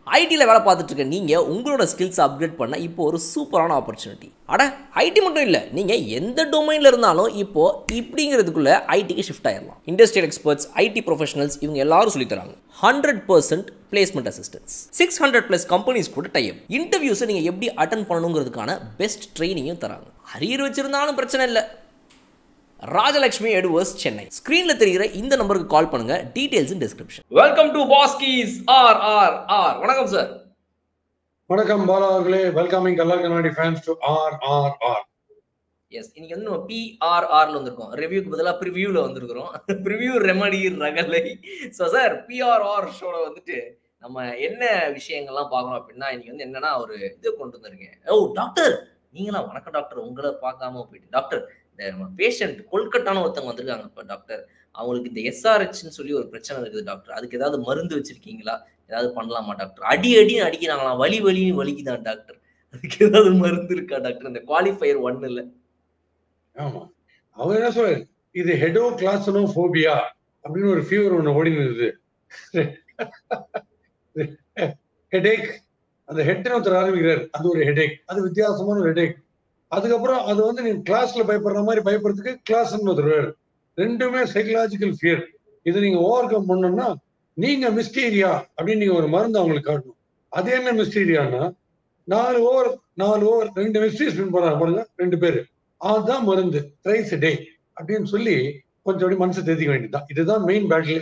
ஐடியில் வேலை பார்த்துட்டு இருக்க நீங்கள் உங்களோட ஸ்கில்ஸ் அப்கிரேட் பண்ண இப்போ ஒரு சூப்பரான ஆப்பர்ச்சுனிட்டி அட ஐடி மட்டும் இல்லை நீங்கள் எந்த டொமைனில் இருந்தாலும் இப்போ இப்படிங்கிறதுக்குள்ள ஐடிக்கு ஷிஃப்ட் ஆயிடலாம் இண்டஸ்ட்ரியல் எக்ஸ்பர்ட்ஸ் ஐடி ப்ரொஃபஷனல்ஸ் இவங்க எல்லாரும் சொல்லித் தராங்க hundred percent placement assistance six hundred plus companies கூட டைப் இன்டர்வியூஸை நீங்கள் எப்படி அட்டன் பண்ணணுங்கிறதுக்கான பெஸ்ட் ட்ரைனிங்கும் தராங்க அரியர் வச்சிருந்தாலும் பிரச்சனை இல்லை ராஜலட்சுமி எட்வர்ஸ் சென்னை ஸ்க்ரீன்ல தெரிகிற இந்த நம்பருக்கு கால் பண்ணுங்க details in description welcome to பாஸ்கீஸ் ஆர் ஆர் ஆர் வணக்கம் சார் வணக்கம் பாலா அவர்களே வெல்கமிங் கல்லா கண்ணாடி fans to R R R S இன்னைக்கு வந்து நம்ம பிஆர்ஆர்ல வந்திருக்கோம் ரிவ்யூக்கு பதிலாக ப்ரிவியூல வந்திருக்கிறோம் ப்ரிவியூ ரெமடி ரகலை ஸோ சார் பிஆர்ஆர் ஷோல வந்துட்டு நம்ம என்ன விஷயங்கள்லாம் பார்க்கணும் அப்படின்னா இன்னைக்கு வந்து என்னன்னா ஒரு இது கொண்டு வந்திருக்கேன் ஓ டாக்டர் நீங்களா வணக்கம் டாக்டர் உங்களை பார்க்காம போயிட்டு டாக்டர் இந்த நம்ம பேஷண்ட் கொல்கட்டான ஒருத்தவங்க வந்திருக்காங்க இப்போ டாக்டர் அவங்களுக்கு இந்த எஸ்ஆர்ஹெச்னு சொல்லி ஒரு பிரச்சனை இருக்குது டாக்டர் அதுக்கு ஏதாவது மருந்து வச்சிருக்கீங்களா ஏதாவது பண்ணலாமா டாக்டர் அடி அடின்னு அடிக்கிறாங்களாம் வலி வலின்னு வலிக்குதான் டாக்டர் அதுக்கு ஏதாவது மருந்து இருக்கா டாக்டர் இந்த குவாலிஃபயர் ஒன்னு இல்லை ஆமா அவர் என்ன சொல்றாரு இது ஹெடோ கிளாஸ்னோ ஃபோபியா அப்படின்னு ஒரு ஃபீவர் ஒண்ணு ஓடி இருந்தது ஹெடேக் அந்த ஹெட்னு ஒருத்தர் ஆரம்பிக்கிறார் அது ஒரு ஹெடேக் அது வித்தியாசமான ஒரு ஹெடேக் அதுக்கப்புறம் அது வந்து நீங்க கிளாஸ்ல பயப்படுற மாதிரி பயப்படுறதுக்கு கிளாஸ் ஒருத்தர் ரெண்டுமே சைக்கலாஜிக்கல் ஃபியர் இதை நீங்க ஓவர் கம் பண்ணணும்னா நீங்க மிஸ்டீரியா அப்படின்னு நீங்க ஒரு மருந்து அவங்களுக்கு காட்டணும் அது என்ன மிஸ்டீரியானா நாலு ஓவர் நாலு ஓவர் ரெண்டு மிஸ்டரி ஸ்பின் போறாங்க பாருங்க ரெண்டு பேரு அதுதான் மருந்து த்ரைஸ் டே அப்படின்னு சொல்லி கொஞ்சம் அப்படி மனசு தேதிக்க வேண்டியதுதான் இதுதான் main battle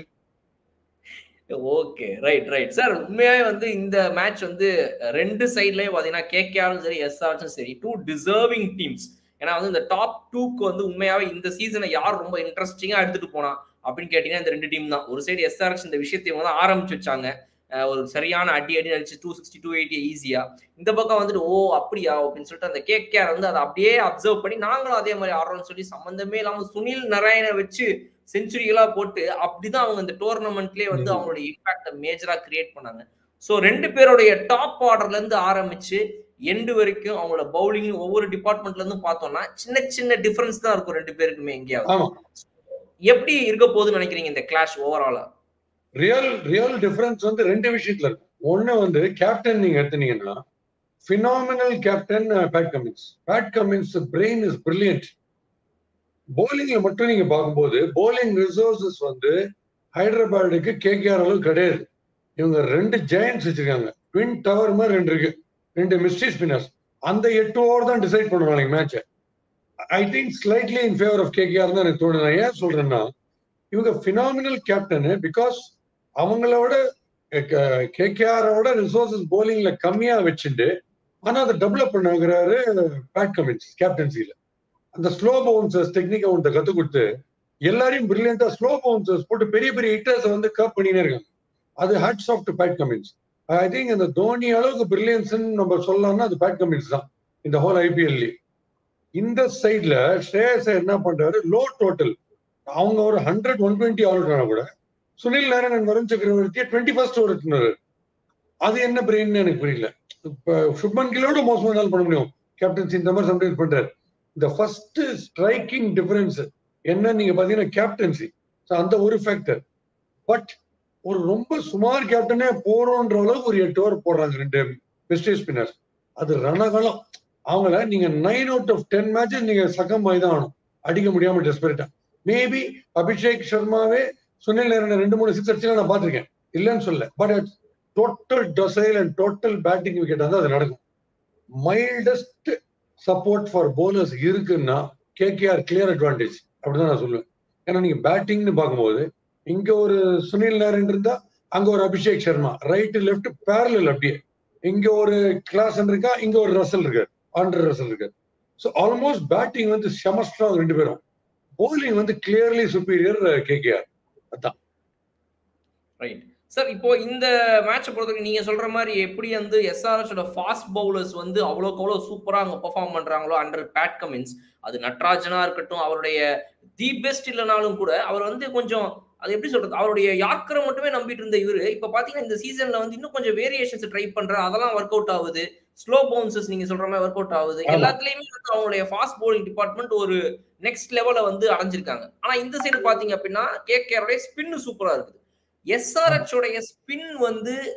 okay right right sir உண்மையாவே வந்து இந்த மேட்ச் வந்து ரெண்டு சைட்லயும் பாத்தீங்கன்னா கேகேஆரும் சரி எஸ்ஆர்ஸும் சரி டூ டிசர்விங் டீம்ஸ் ஏன்னா வந்து இந்த டாப் டூக்கு வந்து உண்மையாவே இந்த சீசனை யார் ரொம்ப இன்ட்ரெஸ்டிங்கா எடுத்துட்டு போனா அப்படின்னு கேட்டீங்கன்னா இந்த ரெண்டு டீம் தான் ஒரு சைடு எஸ்ஆர்எஸ் இந்த விஷயத்தை இவங்க தான் ஆரம்பிச்சு வச்சாங்க ஒரு சரியான அடி அடி அடிச்சு டூ சிக்ஸ்டி டூ எயிட்டி ஈஸியா இந்த பக்கம் வந்துட்டு ஓ அப்படியா அப்படின்னு சொல்லிட்டு அந்த கேகேஆர் வந்து அதை அப்படியே அப்சர்வ் பண்ணி நாங்களும் அதே மாதிரி ஆடுறோம்னு சொல்லி சம்பந்தமே இல்லாம சுனில் நாராயண வச்சு செஞ்சுரிகளா போட்டு அப்படிதான் அவங்க இந்த டோர்னமெண்ட்லயே வந்து அவங்களுடைய இம்பாக்ட மேஜரா கிரியேட் பண்ணாங்க ஸோ ரெண்டு பேருடைய டாப் ஆர்டர்ல இருந்து ஆரம்பிச்சு எண்டு வரைக்கும் அவங்களோட பவுலிங் ஒவ்வொரு டிபார்ட்மெண்ட்ல இருந்தும் பார்த்தோம்னா சின்ன சின்ன டிஃபரன்ஸ் தான் இருக்கும் ரெண்டு பேருக்குமே எங்கேயாவது எப்படி இருக்க போகுதுன்னு நினைக்கிறீங்க இந்த கிளாஷ் ஓவராலா ரியல் ரியல் டிஃபரன்ஸ் வந்து ரெண்டு விஷயத்துல இருக்கு ஒண்ணு வந்து கேப்டன் நீங்க எடுத்தீங்கன்னா phenomenal captain Pat Cummins Pat Cummins brain is brilliant போலிங்ல மட்டும் நீங்க பார்க்கும்போது போலிங் ரிசோர்சஸ் வந்து ஹைதராபாடுக்கு கேகேஆர் அளவு கிடையாது இவங்க ரெண்டு ஜெயன்ஸ் வச்சிருக்காங்க ட்வின் டவர் மாதிரி ரெண்டு இருக்கு ரெண்டு மிஸ்ட்ரி ஸ்பின்னர்ஸ் அந்த எட்டு ஓவர் தான் டிசைட் பண்ணுவாங்க மேட்சை I think slightly in favour of KKR தான் எனக்கு தோணுது நான் ஏன் சொல்றேன்னா இவங்க பினாமினல் கேப்டனு பிகாஸ் அவங்களோட கேகேஆரோட ரிசோர்சஸ் போலிங்ல கம்மியா வச்சுட்டு ஆனா அதை டெவலப் பண்ணாங்கிறாரு பேட் கமின்ஸ் கேப்டன்சில அந்த ஸ்லோ பவுன்சர்ஸ் டெக்னிக் அவன்கிட்ட கத்து கொடுத்து எல்லாரையும் பிரில்லியண்டா ஸ்லோ பவுன்சர்ஸ் போட்டு பெரிய பெரிய ஹிட்டர்ஸ் வந்து கப் பண்ணினே இருக்காங்க அது hats off to Pat Cummins I think அந்த தோனி அளவுக்கு பிரில்லியன்ஸ் நம்ம சொல்லலாம்னா அது பேட் கமின்ஸ் தான் இந்த ஹோல் ஐபிஎல்லே இந்த சைட்ல ஸ்ரேயஸ் என்ன பண்றாரு லோ டோட்டல் அவங்க ஒரு ஹண்ட்ரட் ஒன் டுவெண்ட்டி ஆடுறாங்க கூட சுனில் நாராயணன் வருண் சக்கரவர்த்தியை டுவெண்ட்டி ஃபர்ஸ்ட் ஓடுறாரு அது என்ன பிரெயின் எனக்கு புரியல இப்ப சுப்மன் கிலோட மோசமா இருந்தாலும் பண்ண முடியும் கேப்டன்சி இந்த மாதிரி சம்டைம்ஸ் பண்றாரு இந்த ஃபர்ஸ்ட் ஸ்ட்ரைக்கிங் டிஃபரன்ஸ் என்ன நீங்க பாத்தீங்கன்னா கேப்டன்சி அந்த ஒரு ஃபேக்டர் பட் ஒரு ரொம்ப சுமார் கேப்டனே போறோன்ற அளவுக்கு ஒரு எட்டு ஓவர் போடுறாங்க ரெண்டு மிஸ்டேக் ஸ்பின்னர்ஸ் அது ரணகலம் அவங்கள நீங்க nine out of ten matches நீங்க சக்கம் ஆகி தான் ஆகணும் அடிக்க முடியாம டெஸ்பரேட்டா மேபி அபிஷேக் சர்மாவே சுனில் நேரன் ரெண்டு மூணு சிக்ஸ் அடிச்சு நான் பாத்திருக்கேன் இல்லைன்னு சொல்ல பட் டோட்டல் டொசைல் அண்ட் டோட்டல் பேட்டிங் விக்கெட் வந்து அது நடக்கும் மைல்டஸ்ட் சப்போர்ட் ஃபார் போலர்ஸ் இருக்குன்னா கேகேஆர் கிளியர் அட்வான்டேஜ் அப்படிதான் நான் சொல்லுவேன் ஏன்னா நீங்க பேட்டிங்னு பார்க்கும்போது இங்க ஒரு சுனில் நேரன் இருந்தா அங்க ஒரு Abhishek Sharma right left parallel அப்படியே இங்க ஒரு கிளாஸ் இருக்கா இங்க ஒரு ரசல் இருக்காரு ஆண்டர் ரசல் இருக்காரு ஸோ ஆல்மோஸ்ட் பேட்டிங் வந்து செமஸ்டா ரெண்டு பேரும் போலிங் வந்து கிளியர்லி சுப்பீரியர் கேகேஆர் அதான் ரைட் சார் இப்போ இந்த மேட்சை பொறுத்தவரைக்கும் நீங்க சொல்ற மாதிரி எப்படி வந்து எஸ்ஆர்எஸோட ஃபாஸ்ட் பவுலர்ஸ் வந்து அவ்வளோக்கு அவ்வளோ சூப்பரா அங்க பெர்ஃபார்ம் பண்றாங்களோ அண்டர் பேட் கமின்ஸ் அது நட்ராஜனா இருக்கட்டும் அவருடைய தி பெஸ்ட் இல்லைனாலும் கூட அவர் வந்து கொஞ்சம் அது எப்படி சொல்றது அவருடைய யாக்கரை மட்டுமே நம்பிட்டு இருந்த இவரு இப்ப பாத்தீங்கன்னா இந்த சீசன்ல வந்து இன்னும் கொஞ்சம் வேரியேஷன்ஸ் ட்ரை பண்ற அதெல்லாம் ஒர்க் அவுட் ஆகுது ஸ்லோ பவுன்சஸ் நீங்க சொல்ற மாதிரி ஒர்க் அவுட் ஆகுது எல்லாத்துலயுமே வந்து அவங்களுடைய ஃபாஸ்ட் பவுலிங் டிபார்ட்மெண்ட் ஒரு நெக்ஸ்ட் லெவல வந்து அடைஞ்சிருக்காங்க ஆனா இந்த சைடு பாத்தீங்க அப்படின்னா கேகேஆருடைய ஸ்பின் சூப்பரா இருக்குது எஸ்ஆர்ஹெச் உடைய ஸ்பின் வந்து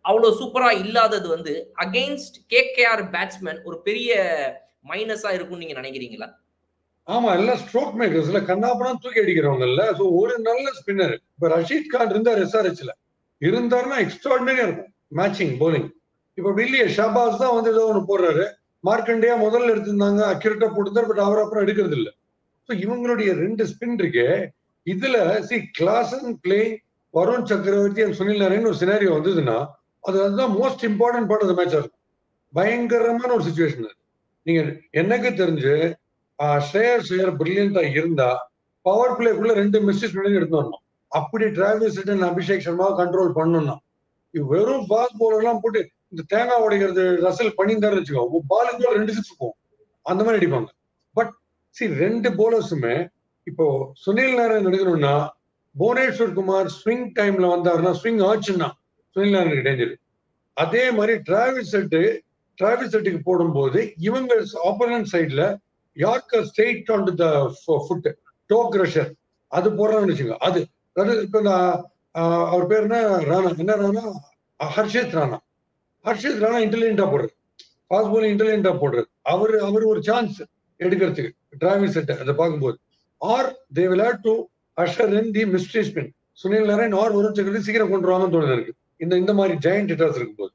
அவ்வளவு சூப்பரா இல்லாதது வந்து அகைன்ஸ்ட் கேகேஆர் பேட்ஸ்மேன் ஒரு பெரிய மைனஸா இருக்கும்னு நீங்க நினைக்கிறீங்களா ஆமா எல்லாம் ஸ்ட்ரோக் மேக்கர்ஸ்ல கண்ணாப்பணம் தூக்கி அடிக்கிறவங்கல்ல ஸோ ஒரு நல்ல ஸ்பின்னர் இப்ப ரஷீத் கான் இருந்தார் எஸ்ஆர்ஹெச்ல இருந்தாருன்னா எக்ஸ்ட்ராடினரியா இருக்கும் மேட்சிங் போலிங் இப்ப இல்லையே ஷாபாஸ் தான் வந்து ஏதோ ஒன்று போடுறாரு மார்க்கண்டியா முதல்ல எடுத்திருந்தாங்க அக்யூரேட்டா போட்டிருந்தார் பட் அவர் அப்புறம் எடுக்கிறது இல்லை ஸோ இவங்களுடைய ரெண்டு ஸ்பின் இருக்கு இதுல C class and play Varun Chakravarthy and Sunil Narayan ஒரு சினாரியோ வந்ததுன்னா அது அதுதான் மோஸ்ட் இம்பார்ட்டன்ட் பார்ட் ஆஃப் மேட்சா இருக்கும் பயங்கரமான ஒரு சுச்சுவேஷன் நீங்க எனக்கு தெரிஞ்சு ஸ்ரேயர் சேயர் பிரில்லியண்டா இருந்தா பவர் பிளேக்குள்ள ரெண்டு மிஸ்டேக்ஸ் பண்ணி எடுத்து வரணும் அப்படி டிராவிஸ் ரிட்டன் அபிஷேக் சர்மாவை கண்ட்ரோல் பண்ணணும்னா வெறும் ஃபாஸ்ட் பவுலர் எல்லாம் போட்டு இந்த தேங்காய் உடைக்கிறது ரசல் பண்ணியிருந்தாரு வச்சுக்கோ பாலுக்கு ரெண்டு சிக்ஸ் போகும் அந்த மாதிரி அடிப்பாங்க பட் சி ரெண்டு போலர்ஸுமே இப்போ சுனில் நாராயண் எடுக்கணும்னா புவனேஸ்வர் குமார் ஸ்விங் டைம்ல வந்தாருன்னா ஸ்விங் ஆச்சுன்னா சுனில் நாராயணுக்கு டேஞ்சர் அதே மாதிரி டிராவிஸ் செட்டு டிராவிஸ் செட்டுக்கு போடும்போது இவங்க ஆப்போனன்ட் சைட்ல yorker straight on the foot toe crusher அது போடுறான்னு வச்சுங்க அது அதாவது இப்போ நான் அவர் பேர் என்ன ராணா என்ன ராணா ஹர்ஷித் ராணா ஹர்ஷித் ராணா இன்டெலிஜென்டா போடுறது ஃபாஸ்ட் பாலிங் இன்டெலிஜென்டா போடுறது அவர் அவர் ஒரு சான்ஸ் எடுக்கிறதுக்கு டிராவிஸ் செட்டை அதை பார்க்கும்போது are they will have to usher in the mystery spin Sunil Narine or Varun Chakravarthy சீக்கிரம் கொண்டு வாங்கன்னு தோணுது இருக்கு இந்த இந்த மாதிரி ஜெயண்ட் ஹிட்டர்ஸ் இருக்கும்போது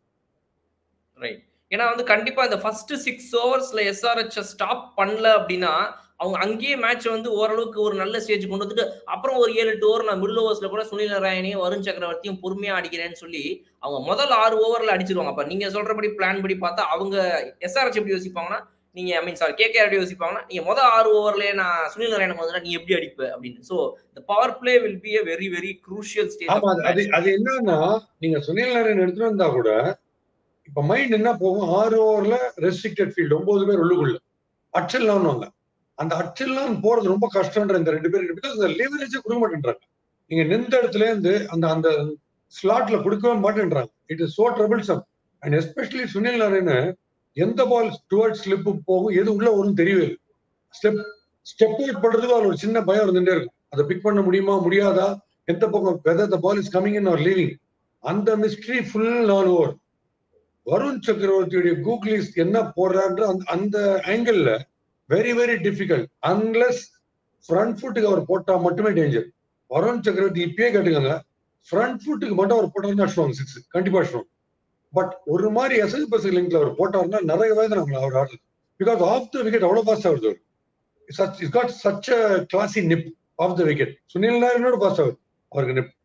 ரைட் ஏன்னா வந்து கண்டிப்பா இந்த ஃபர்ஸ்ட் சிக்ஸ் ஓவர்ஸ்ல எஸ்ஆர்ஹெச் ஸ்டாப் பண்ணல அப்படின்னா அவங்க அங்கேயே மேட்ச் வந்து ஓரளவுக்கு ஒரு நல்ல ஸ்டேஜ் கொண்டு வந்துட்டு அப்புறம் ஒரு ஏழு எட்டு ஓவர் நான் மிடில் ஓவர்ஸ்ல கூட சுனில் நாராயணையும் வருண் சக்கரவர்த்தியும் பொறுமையா அடிக்கிறேன்னு சொல்லி அவங்க முதல் ஆறு ஓவர்ல அடிச்சிருவாங்க அப்ப நீங்க சொல்றபடி பிளான் படி பார்த்தா அவங்க எஸ்ஆர்ஹெச் எப்படி யோசிப்பாங்கன்னா நீங்க ஐ மீன் சாரி கேகே எப்படி யோசிப்பாங்கன்னா நீங்க முதல் ஆறு ஓவர்லயே நான் சுனில் நாராயணன் வந்து நீ எப்படி அடிப்ப அப்படின்னு சோ இந்த power play will be a very very crucial ஆமா ஸ்டேஜ் அது அது என்னன்னா நீங்க சுனில் நாராயண் எடுத்துட்டு வந்தா கூட இப்ப மைண்ட் என்ன போகும் ஆறு ஓவர்ல ரெஸ்ட்ரிக்டட் ஃபீல்டு ஒன்பது பேர் உள்ளுக்குள்ள அச்சல்லான்னு அந்த அச்சல்லாம் போறது ரொம்ப கஷ்டம்ன்ற இந்த ரெண்டு பேருக்கு பிகாஸ் அந்த லிவரேஜ் கொடுக்க மாட்டேன்றாங்க நீங்க நின்ற இடத்துல இருந்து அந்த அந்த ஸ்லாட்ல கொடுக்கவே மாட்டேன்றாங்க it is so troublesome and especially Sunil Narine எந்த பால் டுவர்ட் ஸ்லிப் போகும் எது உள்ள வரும் தெரியவே இல்லை ஸ்டெப் ஸ்டெப் அவுட் பண்றதுக்கு அவர் ஒரு சின்ன பயம் இருந்துட்டே இருக்கும் அதை பிக் பண்ண முடியுமா முடியாதா எந்த பக்கம் whether the ball is coming in or leaving அந்த மிஸ்ட்ரி ஃபுல் நாலு ஓவர் வருண் சக்கரவர்த்தியுடைய கூகுளிஸ் என்ன போடுறான்ற அந்த அந்த angle very very difficult unless front ஃபுட்டுக்கு அவர் போட்டா மட்டுமே டேஞ்சர் வருண் சக்கரவர்த்தி இப்பயே கேட்டுக்கோங்க ஃப்ரண்ட் ஃபுட்டுக்கு மட்டும் அவர் போட்டாருன்னா அடிச்சுவாங்க சிக்ஸ் கண்டிப்பா அடிச்சுவாங்க பட் ஒரு மாதிரி எஸ்எஸ் பஸ் லிங்க்ல அவர் போட்டாருன்னா நிறைய வயது நம்ம அவர் ஆடுறது பிகாஸ் ஆஃப் த விக்கெட் அவ்வளவு ஃபாஸ்ட் ஆகுது அவர் such is got such a classy nip of the wicket Sunil நாராயணோட ஃபாஸ்ட் ஆகுது அவருக்கு நிப்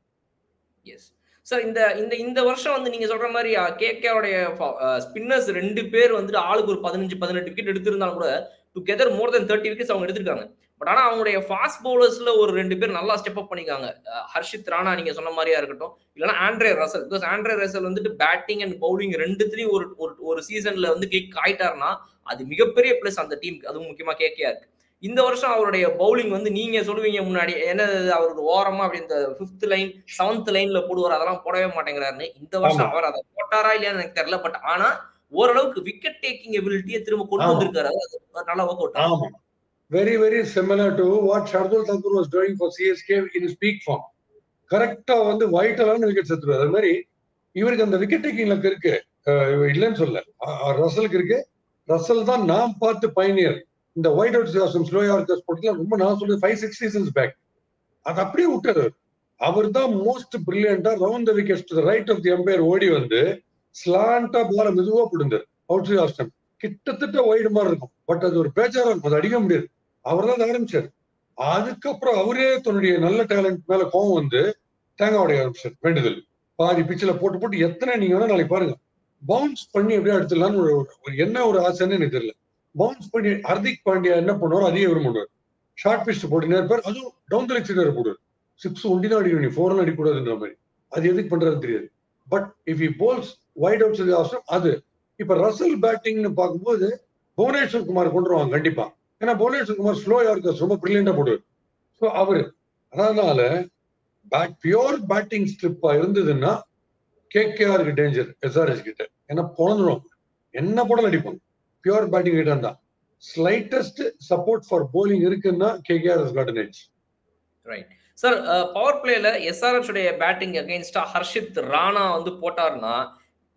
எஸ் சார் இந்த இந்த இந்த வருஷம் வந்து நீங்க சொல்ற மாதிரி கேகேவுடைய ஸ்பின்னர்ஸ் ரெண்டு பேர் வந்துட்டு ஆளுக்கு ஒரு பதினஞ்சு பதினெட்டு விக்கெட் எடுத்திருந்தாலும் கூட together more than thirty wickets அவங்க எடுத்திருக்காங்க பட் ஆனா அவங்களுடைய ஃபாஸ்ட் பவுலர்ஸ்ல ஒரு ரெண்டு பேர் நல்லா ஸ்டெப் அப் பண்ணிக்காங்க அஹ் ஹர்ஷித் ராணா நீங்க சொன்ன மாதிரியா இருக்கட்டும் இல்லைன்னா Andre Russell because Andre Russell வந்துட்டு பேட்டிங் அண்ட் பவுலிங் ரெண்டுத்துலயும் ஒரு ஒரு ஒரு சீசன்ல வந்து கிளிக் ஆயிட்டாருன்னா அது மிகப்பெரிய பிளஸ் அந்த டீமுக்கு அதுவும் முக்கியமா கேகேஆர் இருக்கு இந்த வருஷம் அவருடைய பவுலிங் வந்து நீங்க சொல்லுவீங்க முன்னாடி என்ன அவருக்கு ஓரமா அப்படி இந்த ஃபிஃப்த் லைன் செவன்த் லைன்ல போடுவார் அதெல்லாம் போடவே மாட்டேங்கிறாருன்னு இந்த வருஷம் ஆமா. அவர் அதை போட்டாரா இல்லையான்னு எனக்கு தெரியல பட் ஆனா ஓரளவுக்கு விக்கெட் டேக்கிங் எபிலிட்டியை திரும்ப கொண்டு ஆமா. வந்திருக்காரு அது நல்லா ஒர்க் அவுட் ஆமா very very similar to what Shardul Thakur was doing for CSK in peak form கரெக்டா வந்து வைட்டலான விக்கெட் செத்துருவாரு அது மாதிரி இவருக்கு அந்த விக்கெட் டேக்கிங் லக் இருக்கு அஹ் இவர் இல்லைன்னு சொல்ல அஹ் அஹ் ரசலுக்கு இருக்கு ரசல் தான் நான் பார்த்து பயனியர் இந்த ஒயிட் அவுட் சிவாசம் ஸ்லோ யார்கர்ஸ் போட்டுல ரொம்ப நான் சொல்றது ஃபைவ் சிக்ஸ் சீசன்ஸ் பேக் அது அப்படியே விட்டாரு அவர் தான் மோஸ்ட் பிரில்லியண்டா round the wicket to right of the umpire ஓடி வந்து ஸ்லாண்டா பால மெதுவா பிடிந்தார் அவுட் சைட் ஆஸ்டம் கிட்டத்தட்ட ஒயிடு மாதிரி இருக்கும் பட் அது ஒரு பேச்சாரா இருக்கும் அது அடிக்க முடியாது அவர் தான் ஆரம்பிச்சார் அதுக்கப்புறம் அவரே தன்னுடைய நல்ல டேலண்ட் மேல கோவம் வந்து தேங்காய் உடைய ஆரம்பிச்சார் வேண்டுதல் பாதி பிச்சில் போட்டு போட்டு எத்தனை நீங்க வேணா நாளைக்கு பாருங்க பவுன்ஸ் பண்ணி எப்படியா எடுத்துடலாம்னு ஒரு ஒரு என்ன ஒரு ஆசைன்னு எனக்கு தெரியல பவுன்ஸ் பண்ணி ஹர்திக் பாண்டியா என்ன பண்ணுவார் அதையே விரும்ப பண்ணுவார் ஷார்ட் பிஸ்ட் போட்டு இருப்பார் அதுவும் டவுன் த லெக் சைடு போடுவார் சிக்ஸ் ஒண்டி தான் அடிக்கணும் நீ ஃபோர்லாம் அடிக்கூடாதுன்ற மாதிரி அது எதுக்கு பண்றது தெரியாது but if he bowls wide outside அவசரம் அது இப்ப ரசல் பேட்டிங்னு பார்க்கும்போது புவனேஸ்வர் குமார் கொண்டு வருவாங்க கண்டிப்பா ஏன்னா புவனேஸ்வர் குமார் ஸ்லோ யார்கர்ஸ் ரொம்ப பிரில்லியண்டா போடுவார் ஸோ அவரு அதனால பேட் பியோர் பேட்டிங் ஸ்ட்ரிப்பா இருந்ததுன்னா கேகேஆருக்கு டேஞ்சர் எஸ்ஆர்எஸ் கிட்ட ஏன்னா பிறந்துடும் என்ன போடல அடிப்பாங்க பியோர் பேட்டிங் கிட்ட இருந்தா ஸ்லைட்டஸ்ட் சப்போர்ட் ஃபார் போலிங் இருக்குன்னா KKR is got edge right sir power பிளேல எஸ்ஆர்எச் உடைய பேட்டிங் அகைன்ஸ்டா ஹர்ஷித் ராணா வந்து போட்டாருன்னா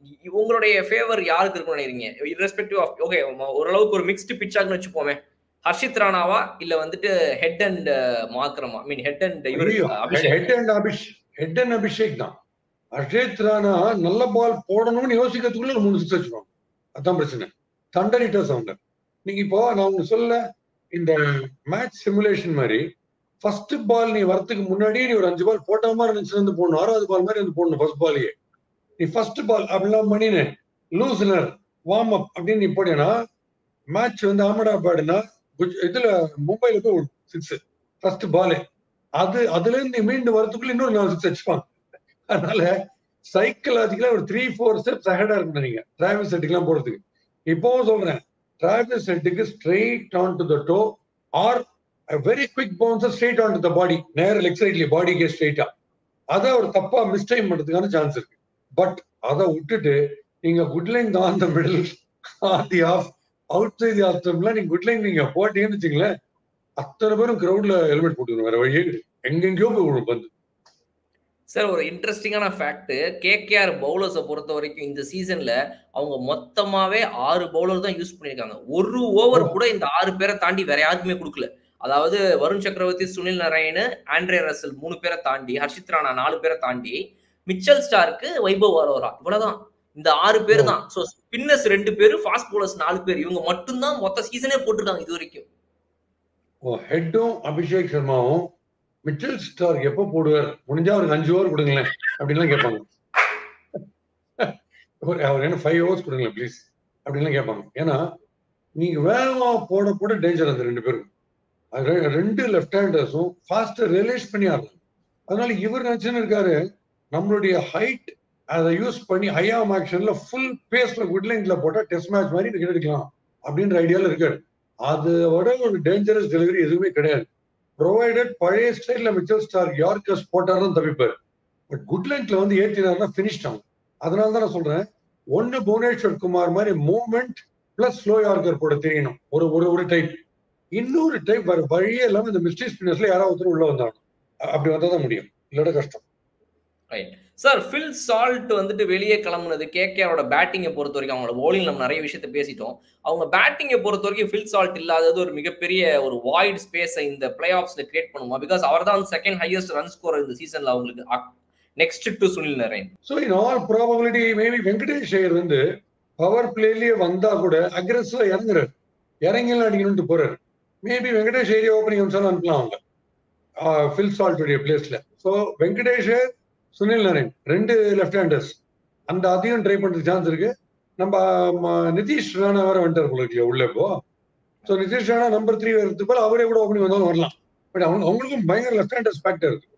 இ- உங்களுடைய ஃபேவர் யாருக்கு இருக்கும்னு நினைக்கிறீங்க irrespective ஆஃப் ஓகே ஓரளவுக்கு ஒரு மிக்ஸ்டு பிச்சாக்குன்னு வச்சுப்போமே ஹர்ஷித் ராணாவா இல்ல வந்துட்டு ஹெட் அண்ட் மாக்ரமா மீன் ஹெட் அண்ட் இவர் அபிஷேக் ஹெட் அண்ட் அபிஷ் ஹெட் அண்ட் அபிஷேக் தான் அஜேத் ராணா நல்ல பால் போடணும்னு யோசிக்கிறதுக்குள்ள ஒரு மூணு சிக்ஸ் வச்சுருவாங்க அதான் பிரச்சனை தண்டர் ஹிட்டர்ஸ் அவங்க நீங்க இப்போ நான் உங்களுக்கு சொல்ல இந்த மேட்ச் சிமுலேஷன் மாதிரி ஃபர்ஸ்ட் பால் நீ வரதுக்கு முன்னாடியே நீ ஒரு அஞ்சு பால் போட்ட மாதிரி இருந்துச்சு வந்து போடணும் ஆறாவது பால் மாதிரி வந்து போடணும் ஃபர்ஸ்ட் பாலையே நீ ஃபர்ஸ்ட் பால் அப்படிலாம் பண்ணினு லூசனர் வார்ம் அப் அப்படின்னு நீ போட்டேன்னா மேட்ச் வந்து அகமதாபாடுனா குஜ்- இதுல மும்பைல போய் சிக்ஸ் ஃபர்ஸ்ட் பாலே அது அதுல இருந்து நீ மீண்டு வரதுக்குள்ள இன்னொரு நாலு சிக்ஸ் வச்சுப்பாங்க அதனால சைக்கலாஜிக்கலா ஒரு த்ரீ ஃபோர் ஸ்டெப்ஸ் அஹெடா இருக்கணும் நீங்க டிராவல் செட்டுக்கெல்லாம் போறதுக்கு இப்போவும் சொல்றேன் டிராவல் செட்டுக்கு straight on to the toe or very quick bounce straight on to the body நேர லெக் சைட்லயே பாடிக்கே ஸ்ட்ரெயிட்டா அதை ஒரு தப்பா மிஸ்டைம் பண்றதுக்கான சான்ஸ் இருக்கு பட் அதை விட்டுட்டு நீங்க குட் லைன் தான் அந்த middle the off outside off நீங்க குட் லைன் நீங்க போட்டீங்கன்னு வச்சுங்களேன் அத்தனை பேரும் கிரவுட்ல ஹெல்மெட் போட்டுக்கணும் வேற வழியே கிடையாது. எங்கெங்கேயோ போய் விழும் பந்து சார் ஒரு இன்ட்ரெஸ்டிங்கான ஃபேக்ட் கேகேஆர் பவுலர்ஸை பொறுத்த வரைக்கும் இந்த சீசன்ல அவங்க மொத்தமாவே ஆறு பவுலர் தான் யூஸ் பண்ணிருக்காங்க ஒரு ஓவர் கூட இந்த ஆறு பேரை தாண்டி வேற யாருக்குமே கொடுக்கல அதாவது வருண் சக்கரவர்த்தி சுனில் நாராயண் ஆண்ட்ரே ரசல் மூணு பேரை தாண்டி ஹர்ஷித் ராணா நாலு பேரை தாண்டி மிச்சல் ஸ்டாருக்கு வைபவ் அரோரா இவ்வளவுதான் இந்த ஆறு பேர் தான் ஸோ ஸ்பின்னர்ஸ் ரெண்டு பேரு ஃபாஸ்ட் bowlers நாலு பேர் இவங்க மட்டும்தான் மொத்த சீசனே போட்டிருக்காங்க இது வரைக்கும் ஹெட்டும் அபிஷேக் சர்மாவும் மிச்சல் ஸ்டார் எப்போ போடுவார் முடிஞ்சா அவருக்கு அஞ்சு ஓவர் கொடுங்களேன் அப்படின்லாம் கேட்பாங்க ஒரு- அவர் என்ன ஃபைவ் ஹவர்ஸ் கொடுங்களேன் ப்ளீஸ் அப்படின்லாம் கேட்பாங்க ஏன்னா நீங்க வேகமா போட போட டேஞ்சர் அந்த ரெண்டு பேருக்கும் அது ரெ- ரெண்டு லெஃப்ட் ஹேண்டர்ஸும் ஃபாஸ்டா ரியலைஸ் பண்ணி ஆடுறாங்க அதனால இவர் நினைச்சுன்னு இருக்காரு நம்மளுடைய ஹைட் அதை யூஸ் பண்ணி ஹையாம் ஆக்ஷன்ல ஃபுல் பேஸ்ல குட் லைன்ல போட்டா டெஸ்ட் மேட்ச் மாதிரி விக்கெட் எடுக்கலாம் அப்படின்ற ஐடியால இருக்காரு அதோட ஒரு டேஞ்சரஸ் டெலிவரி எதுவுமே கிடையாது ப்ரொவைடட் பழைய ஸ்டைல்ல மிச்சல் ஸ்டார் யார்கஸ் போட்டாருன்னு தவிப்பாரு பட் குட் லைன்ல வந்து ஏற்றினார்னா ஃபினிஷ்ட் ஆகும் அதனால தான் நான் சொல்றேன் ஒன்னு புவனேஸ்வர் குமார் மாதிரி மூவ்மெண்ட் பிளஸ் ஸ்லோ யார்கர் போட தெரியணும் ஒரு ஒரு ஒரு டைப் இன்னொரு டைப் வேற வழியே இல்லாம இந்த மிஸ்டி ஸ்பின்னர்ஸ்ல யாராவது ஒருத்தர் உள்ள வந்தாங்க அப்படி வந்தா தான் முடியும் இல்லட கஷ்டம் சார் ஃபில் சால்ட் வந்துட்டு வெளியே கிளம்புனது கேகேஆரோட பேட்டிங்கை பொறுத்த வரைக்கும் அவங்களோட bowling நம்ம நிறைய விஷயத்த பேசிட்டோம் அவங்க பேட்டிங்கை பொறுத்த வரைக்கும் ஃபில் சால்ட் இல்லாதது ஒரு மிகப்பெரிய ஒரு வாய்ட் ஸ்பேஸை இந்த பிளே ஆஃப்ஸ்ல கிரியேட் பண்ணுமா பிகாஸ் அவர் தான் செகண்ட் ஹையஸ்ட் ரன் ஸ்கோர் இந்த சீசன்ல அவங்களுக்கு next to Sunil Narine so in all probability maybe Venkatesh Iyer வந்து பவர் பிளேலயே வந்தா கூட அக்ரெசிவா இறங்குறாரு இறங்கிலாம் அடிக்கணும்னு போறாரு மேபி வெங்கடேஷ் ஏரியா ஓப்பனிங் அம்சாலும் அனுப்பலாம் அவங்க ஃபில் சால்ட்டுடைய பிளேஸ்ல ஸோ வெங்கடேஷ் சுனில் நரேன் ரெண்டு லெஃப்ட் ஹேண்டர்ஸ் அந்த அதையும் ட்ரை பண்றதுக்கு சான்ஸ் இருக்கு நம்ம ம, நிதிஷ் ராணா வேற வந்துட்டார் போல இல்லையா உள்ள இப்போ so Nitish Rana number three வரதுக்கு போல அவரே கூட ஓப்பனிங் வந்தாலும் வரலாம் பட் அவங்க அவங்களுக்கும் பயங்கர லெஃப்ட் ஹேண்டர்ஸ் ஃபேக்டர் இருக்கு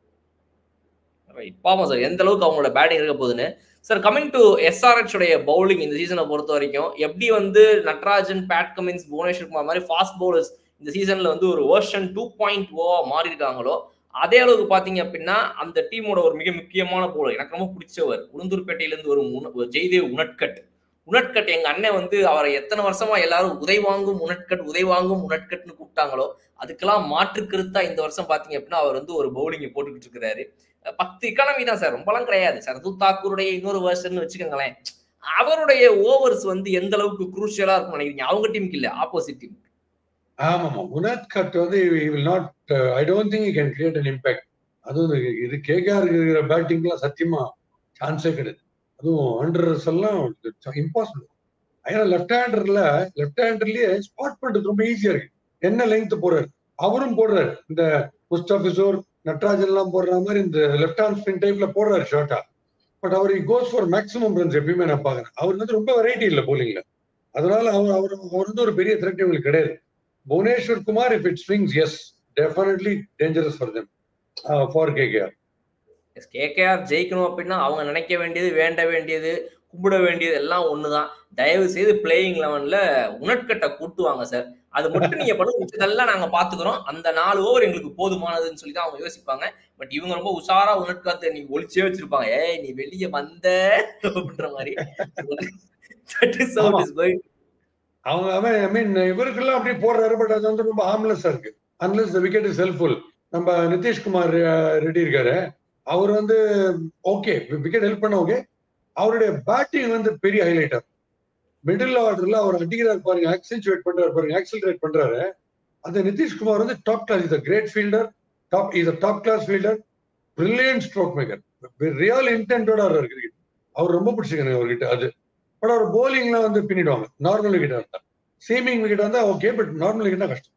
ரைட் பாப்போம் சார் எந்த அளவுக்கு அவங்களோட பேட்டிங் இருக்க போகுதுன்னு சார் கமிங் டு எஸ்ஆர்ஹெச் உடைய பவுலிங் இந்த சீசனை பொறுத்த வரைக்கும் எப்படி வந்து நட்ராஜன் பேட் கமின்ஸ் புவனேஸ்வர் குமார் மாதிரி ஃபாஸ்ட் பவுலர்ஸ் இந்த சீசன்ல வந்து ஒரு வெர்ஷன் டூ பாயிண்ட் ஓவா மாறி இருக்காங்களோ அதே அளவுக்கு பாத்தீங்க அப்படின்னா அந்த டீமோட ஒரு மிக முக்கியமான பவுலர் எனக்கு ரொம்ப பிடிச்சவர் உளுந்தூர்பேட்டையிலிருந்து ஒரு உண- ஒரு ஜெய்தேவ் உணட்கட் உணட்கட் எங்க அண்ணன் வந்து அவரை எத்தனை வருஷமா எல்லாரும் உதை வாங்கும் உணட்கட் உதை வாங்கும் உணட்கட்னு கூப்பிட்டாங்களோ அதுக்கெல்லாம் மாற்று கருத்தா இந்த வருஷம் பாத்தீங்க அப்படின்னா அவர் வந்து ஒரு பவுலிங்கை போட்டுக்கிட்டு இருக்கிறாரு பத்து எக்கானமி தான் சார் ரொம்பலாம் கிடையாது சரதுல் தாக்கூருடைய இன்னொரு வேர்ஷன் வச்சுக்கோங்களேன் அவருடைய ஓவர்ஸ் வந்து எந்த அளவுக்கு குரூஷியலா இருக்கும் நினைக்கிறீங்க அவங்க டீமுக்கு இல்ல ஆப்போசிட் டீம் ஆமாமா உனாத் கட் வந்து will not I don't think you can create an impact அதுவும் இது- இது கேகேஆர் இருக்கிற பேட்டிங்லாம் சத்தியமா சான்ஸே கிடையாது அதுவும் அண்டர்ஸ் எல்லாம் இம்பாசிபிள் ஏன்னா லெஃப்ட் ஹேண்டர்ல லெஃப்ட் ஹேண்டர்லயே ஸ்பாட் பண்றது ரொம்ப ஈஸியா இருக்கு என்ன லெங்த் போடுறாரு அவரும் போடுறாரு இந்த முஸ்டாபிசோர் நட்ராஜன் எல்லாம் போடுற மாதிரி இந்த லெஃப்ட் ஹேண்ட் ஸ்பின் டைப்ல போடுறாரு ஷார்ட்டா பட் அவர் கோஸ் ஃபார் மேக்ஸிமம் ரன்ஸ் எப்பயுமே நான் பாக்குறேன் அவர் வந்து ரொம்ப வெரைட்டி இல்லை போலிங்ல அதனால அவர் அவர் அவர் வந்து ஒரு பெரிய த்ரெட் இவங்களுக்கு கிடையாது Bhuvneshwar Kumar if it swings is definitely dangerous for them for KKR KKR ஜெயிக்கணும் அப்படின்னா அவங்க நினைக்க வேண்டியது வேண்ட வேண்டியது கும்பிட வேண்டியது எல்லாம் ஒண்ணுதான் தயவு செய்து பிளேயிங் லெவன்ல உணட்கட்டை கூட்டுவாங்க சார் அது மட்டும் நீங்க பண்ணுங்க மிச்சதெல்லாம் நாங்க பாத்துக்கிறோம் அந்த நாலு ஓவர் எங்களுக்கு போதுமானதுன்னு சொல்லி தான் அவங்க யோசிப்பாங்க பட் இவங்க ரொம்ப உஷாரா உணட்காத்து நீ ஒளிச்சே வச்சிருப்பாங்க ஏய் நீ வெளியே வந்த அப்படின்ற மாதிரி That is how it is going. அவங்க அவன் ஐ மீன் இவருக்கெல்லாம் அப்படியே போடுறாரு பட் அது வந்து ரொம்ப ஹார்ம்லெஸ்ஸா இருக்கு unless the wicket is helpful நம்ம நிதிஷ்குமார் ரெட்டி இருக்காரு அவர் வந்து ஓகே விக்கெட் ஹெல்ப் பண்ண ஓகே அவருடைய பேட்டிங் வந்து பெரிய ஹைலைட்டர் மிடில் ஆர்டர்ல அவர் அடிக்கிறார் பாருங்க ஆக்சென்சுவேட் பண்றாரு பாருங்க ஆக்சிலரேட் பண்றாரு அந்த நிதிஷ்குமார் வந்து top class is great fielder top is top class fielder brilliant stroke maker real இன்டென்டோட ஆடுறாரு கிரிக்கெட் அவர் ரொம்ப பிடிச்சிருக்காங்க அவர்கிட்ட அது பட் அவர் போலிங்லாம் வந்து பின்னிடுவாங்க நார்மல் விக்கெட் இருந்தா சீமிங் விக்கெட் இருந்தா ஓகே பட் நார்மல் விக்கெட்னா கஷ்டம்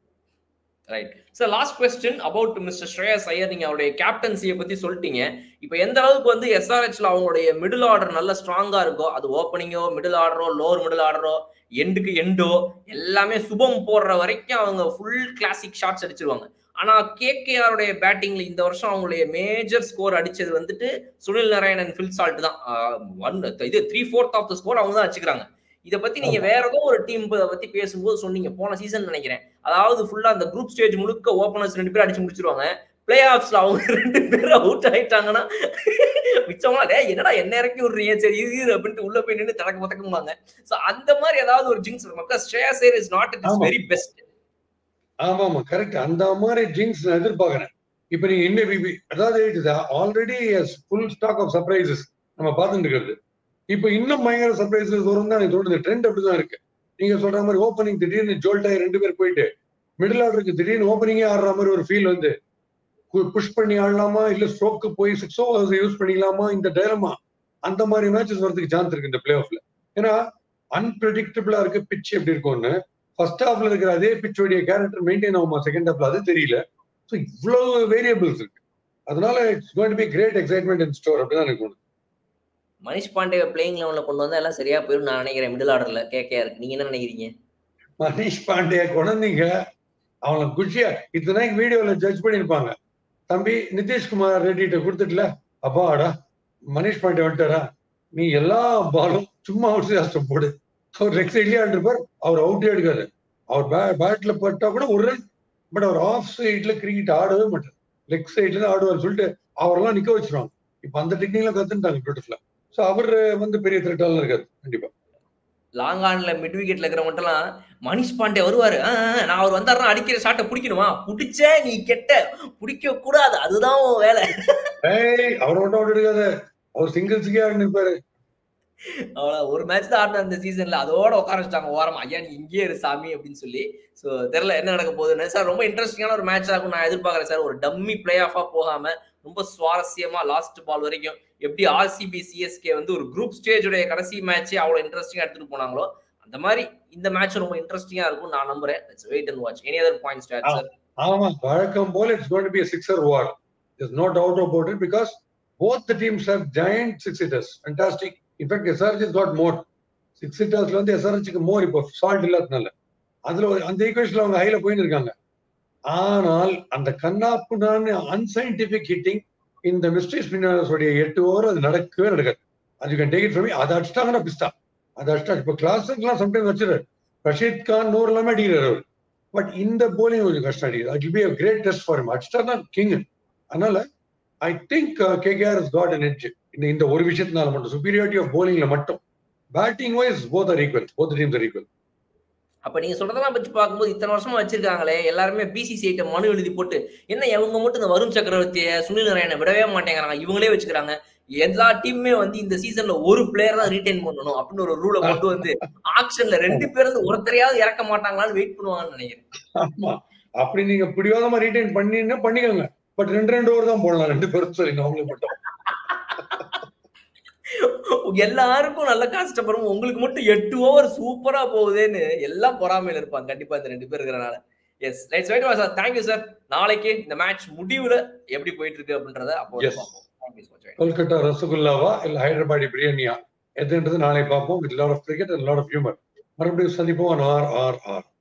right sir last question about mister Shreyas Iyer நீங்க அவருடைய கேப்டன்சியை பத்தி சொல்லிட்டீங்க இப்போ எந்த அளவுக்கு வந்து எஸ்ஆர்ஹெச்ல அவங்களுடைய மிடில் ஆர்டர் நல்ல ஸ்ட்ராங்கா இருக்கோ அது ஓப்பனிங்கோ மிடில் ஆர்டரோ லோவர் மிடில் ஆர்டரோ எண்டுக்கு எண்டோ எல்லாமே சுபம் போடுற வரைக்கும் அவங்க ஃபுல் கிளாசிக் ஷாட்ஸ் அடிச்சிருவாங்க ஆனா கேகேஆருடைய பேட்டிங்ல இந்த வருஷம் அவங்களுடைய மேஜர் ஸ்கோர் அடிச்சது வந்துட்டு சுனில் நாராயணன் ஃபில் சால்ட் தான் ஒன் இது three fourth of the score அவங்க தான் வச்சுக்கிறாங்க இதை பத்தி நீங்க வேற ஏதோ ஒரு டீம் பத்தி பேசும்போது சொன்னீங்க போன சீசன் நினைக்கிறேன் அதாவது ஃபுல்லா அந்த குரூப் ஸ்டேஜ் முழுக்க ஓப்பனர்ஸ் ரெண்டு பேரும் அடிச்சு முடிச்சிருவாங்க பிளே ஆஃப்ஸ்ல அவங்க ரெண்டு பேரும் அவுட் ஆயிட்டாங்கன்னா மிச்சவங்களா டே என்னடா என்ன இறக்கி விடுறீங்க சரி இது அப்படின்ட்டு உள்ள போய் நின்று தடக்க பத்தக்குமாங்க சோ அந்த மாதிரி ஏதாவது ஒரு ஜிங்ஸ் இருக்கும் Shreyas Iyer is not it is very best ஆமா ஆமா கரெக்ட் அந்த மாதிரி ஜிங்ஸ் நான் எதிர்பார்க்கிறேன் இப்ப நீங்க இன்னும் அதாவது it already full stack of surprises நம்ம பார்த்துட்டு இருக்கிறது இப்ப இன்னும் பயங்கர சர்ப்ரைசஸ் வரும் தான் எனக்கு தோணுது ட்ரெண்ட் அப்படிதான் இருக்கு நீங்க சொல்ற மாதிரி ஓப்பனிங் திடீர்னு ஜோல்டாய் ரெண்டு பேர் போயிட்டு மிடில் ஆர்டருக்கு திடீர்னு ஓப்பனிங்கே ஆடுற மாதிரி ஒரு ஃபீல் வந்து புஷ் பண்ணி ஆடலாமா இல்ல ஸ்ட்ரோக்கு போய் சிக்ஸ் ஓவர்ஸ் யூஸ் பண்ணிக்கலாமா இந்த டைலமா அந்த மாதிரி மேட்சஸ் வரதுக்கு சான்ஸ் இருக்கு இந்த பிளே ஆஃப்ல ஏன்னா அன்பிரடிக்டபிளா இருக்கு பிச் எப்படி இருக்கும்னு ஃபர்ஸ்ட் ஹாஃப்ல இருக்கிற அதே பிச்சோடைய கேரக்டர் மெயின்டைன் ஆகுமா செகண்ட் ஹாஃப்ல அது தெரியல ஸோ இவ்வளவு வேரியபிள்ஸ் இருக்கு அதனால it's going to be great excitement in store அப்படிதான் எனக்கு தோணுது மனிஷ் பாண்டே பிளேயிங் லெவன்ல கொண்டு வந்தா எல்லாம் சரியா போயிடும் நான் நினைக்கிறேன் மிடில் ஆர்டர்ல கேகே இருக்கு நீங்க என்ன நினைக்கிறீங்க மனிஷ் பாண்டே குழந்தைங்க அவனை குஷியா இத்தனை வீடியோல ஜட்ஜ் பண்ணிருப்பாங்க தம்பி நிதிஷ்குமார் ரெட்டிட்ட கொடுத்துட்டுல அப்பாடா மனிஷ் பாண்டே வந்துட்டாரா நீ எல்லா பாலும் சும்மா அவுட் போடு அவர் லெக் சைட்லயே ஆண்டிருப்பார் அவர் அவுட்டே எடுக்காது அவர் பேட்ல பட்டா கூட ஒரு ரன் பட் அவர் ஆஃப் சைட்ல கிரிக்கெட் ஆடவே மாட்டார் லெக் சைட்ல தான் ஆடுவார் சொல்லிட்டு அவரெல்லாம் நிக்க வச்சிருவாங்க இப்ப அந்த டெக்னிக்லாம் கத்துட்டாங்க பியூட்டிஃபுல்லா ஸோ அவர் வந்து பெரிய திரட்டாலாம் இருக்காது கண்டிப்பா லாங் ஆன்ல மிட் விக்கெட்ல இருக்கிற மட்டும்லாம் மனிஷ் பாண்டே வருவாரு நான் அவர் வந்தாருன்னா அடிக்கிற ஷாட்டை பிடிக்கணுமா பிடிச்ச நீ கெட்ட பிடிக்க கூடாது அதுதான் வேலை ஏய் அவர் மட்டும் அவுட் எடுக்காத அவர் சிங்கிள்ஸுக்கே ஆடி நிற்பாரு அவ்வளோ ஒரு மேட்ச் தான் ஆடின அந்த சீசன்ல அதோட உட்கார வச்சிட்டாங்க ஓரம் ஐயா நீ இங்கேயே இரு சாமி அப்படின்னு சொல்லி ஸோ தெரியல என்ன நடக்க போகுதுன்னு சார் ரொம்ப இன்ட்ரெஸ்டிங்கான ஒரு மேட்ச் ஆகும் நான் எதிர்பார்க்குறேன் சார் ஒரு டம்மி பிளே ஆஃபா போகாம ரொம்ப சுவாரஸ்யமா லாஸ்ட் பால் வரைக்கும் எப்படி ஆர்சிபி சிஎஸ்கே வந்து ஒரு குரூப் ஸ்டேஜுடைய கடைசி மேட்ச் அவ்வளோ இன்ட்ரெஸ்டிங்கா எடுத்துட்டு போனாங்களோ அந்த மாதிரி இந்த மேட்ச் ரொம்ப இன்ட்ரெஸ்டிங்கா இருக்கும் நான் நம்புறேன் wait and watch any other points sir ஆமா வழக்கம் போல it's going to be a sixer war there's no doubt about it because both the teams have giant six hitters fantastic in fact SRH has got more six hittersல வந்து SRHக்கு more இப்போ salt இல்லாதனால அதுல அந்த ஈக்குவேஷன்ல அவங்க ஹைல போயின்னு இருக்காங்க ஆனால் அந்த கண்ணாப்புனான்னு அன்சைன்டிபிக் ஹிட்டிங் இந்த மிஸ்ட்ரி ஸ்பின்னர்ஸ் உடைய எட்டு ஓவர் அது நடக்கவே நடக்காது அது கேன் டேக் இட் ஃப்ரம் அதை அடிச்சிட்டாங்கன்னா பிஸ்தா அதை அடிச்சிட்டா இப்போ கிளாஸுக்குலாம் சம்டைம் வச்சிருக்காரு ரஷீத் கான் நூறு எல்லாமே அடிக்கிறார் அவர் பட் இந்த போலிங் கொஞ்சம் கஷ்டம் அடிக்குது it be a great test for அடிச்சிட்டா கிங் அதனால I think KKR is got an edge இந்த இந்த ஒரு விஷயத்தினால மட்டும் சுப்பீரியாரிட்டி ஆஃப் போலிங்ல மட்டும் batting wise both are equal both teams are equal அப்ப நீங்க சொல்றதெல்லாம் வச்சு பார்க்கும்போது இத்தனை வருஷமா வச்சிருக்காங்களே எல்லாருமே பிசிசிஐட்ட மனு எழுதி போட்டு என்ன இவங்க மட்டும் இந்த வருண் சக்கரவர்த்திய சுனில் நாராயண விடவே மாட்டேங்கிறாங்க இவங்களே வச்சுக்கிறாங்க எல்லா டீமுமே வந்து இந்த சீசன்ல ஒரு பிளேயர் தான் ரீடைன் பண்ணணும் அப்படின்னு ஒரு ரூலை கொண்டு வந்து ஆக்ஷன்ல ரெண்டு பேர் வந்து ஒருத்தரையாவது இறக்க மாட்டாங்களான்னு வெயிட் பண்ணுவாங்கன்னு நினைக்கிறேன் ஆமா அப்படி நீங்க பிடிவாதமா ரீடைன் பண்ணினா பண்ணிக்கோங்க பட் ரெண்டு ரெண்டு ஓவர் தான் போடலாம் ரெண்டு பேரும் சரி அவங்களுக்கு மட்டும் எல்லாருக்கும் நல்ல கஷ்டப்படும் உங்களுக்கு மட்டும் எட்டு ஓவர் சூப்பரா போகுதுன்னு எல்லாம் பொறாமையில இருப்பாங்க கண்டிப்பா இந்த ரெண்டு பேர் இருக்கிறனால yes right right sir thank you sir நாளைக்கு இந்த மேட்ச் முடிவுல எப்படி போயிட்டு இருக்கு அப்படின்றத அப்போ பார்ப்போம் கொல்கட்டா ரசகுல்லாவா இல்ல ஹைதராபாடி பிரியாணியா எதுன்றது நாளை பார்ப்போம் with lot of cricket and lot of humour மறுபடியும் சந்திப்போம் ஆர் ஆர் ஆர்